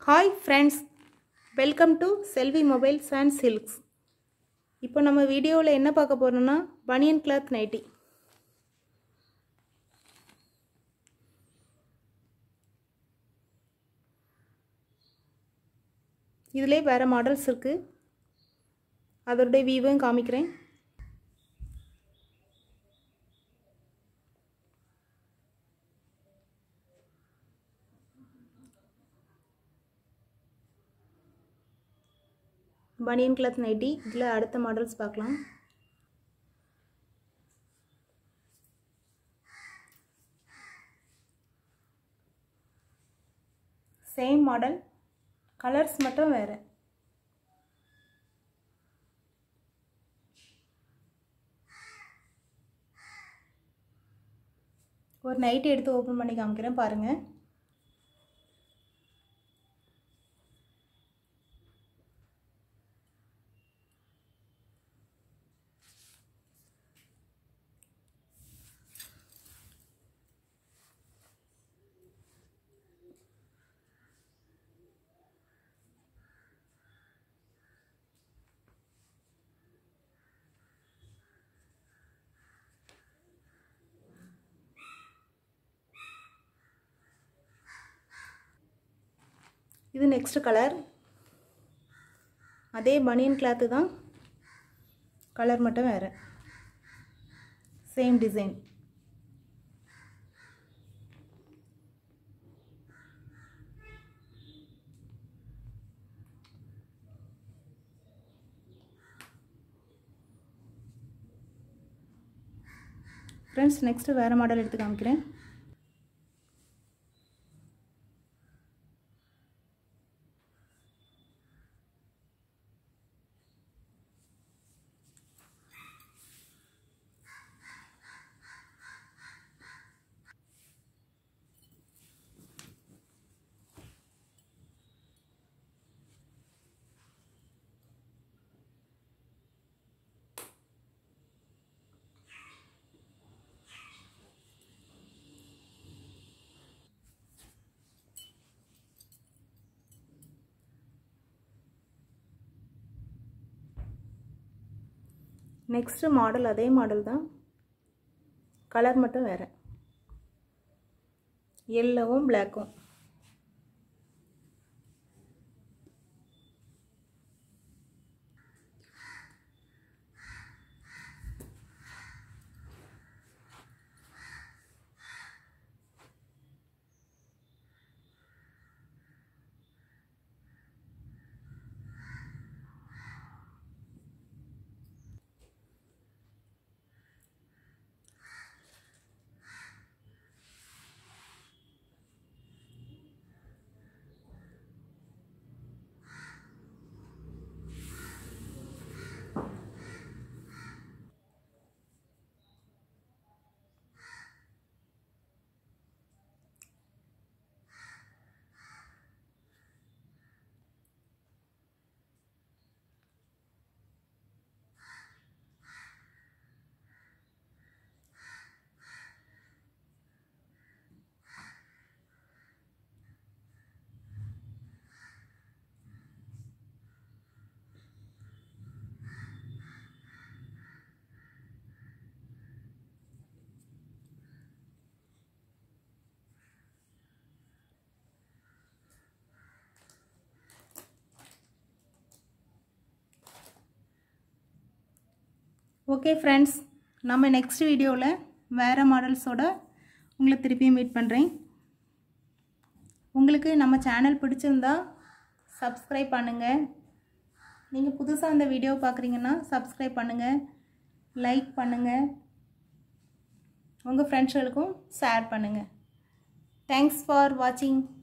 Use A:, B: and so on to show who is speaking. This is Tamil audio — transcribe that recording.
A: hi friends welcome to Selvi mobiles and silks இப்போ நம்ம வீடியோவில் என்ன பார்க்க போகிறோம்னா பனியன் கிளாத் நைட்டி இதிலே வேறு மாடல்ஸ் இருக்குது அதோடைய வியூவையும் காமிக்கிறேன் பனியன் கிளாத் நைட்டி இதில் அடுத்த மாடல்ஸ் பார்க்கலாம் சேம் மாடல் கலர்ஸ் மட்டும் வேறு ஒரு நைட்டு எடுத்து ஓப்பன் பண்ணி காமிக்கிறேன் பாருங்கள் இது நெக்ஸ்ட் கலர் அதே பனியன் கிளாத்து தான் கலர் மட்டும் வேறு சேம் டிசைன் ஃப்ரெண்ட்ஸ் நெக்ஸ்ட்டு வேறு மாடல் எடுத்து காமிக்கிறேன் நெக்ஸ்ட்டு மாடல் அதே மாடல் தான் கலர் மட்டும் வேறு எல்லோவும் பிளாக்கும் ஓகே ஃப்ரெண்ட்ஸ் நம்ம நெக்ஸ்ட் வீடியோவில் வேறு மாடல்ஸோட உங்களை திருப்பியும் மீட் பண்ணுறேன் உங்களுக்கு நம்ம சேனல் பிடிச்சிருந்தா சப்ஸ்கிரைப் பண்ணுங்கள் நீங்கள் புதுசாக அந்த வீடியோ பார்க்குறீங்கன்னா சப்ஸ்கிரைப் பண்ணுங்கள் லைக் பண்ணுங்கள் உங்கள் ஃப்ரெண்ட்ஸ்களுக்கும் ஷேர் பண்ணுங்கள் தேங்க்ஸ் ஃபார் வாட்சிங்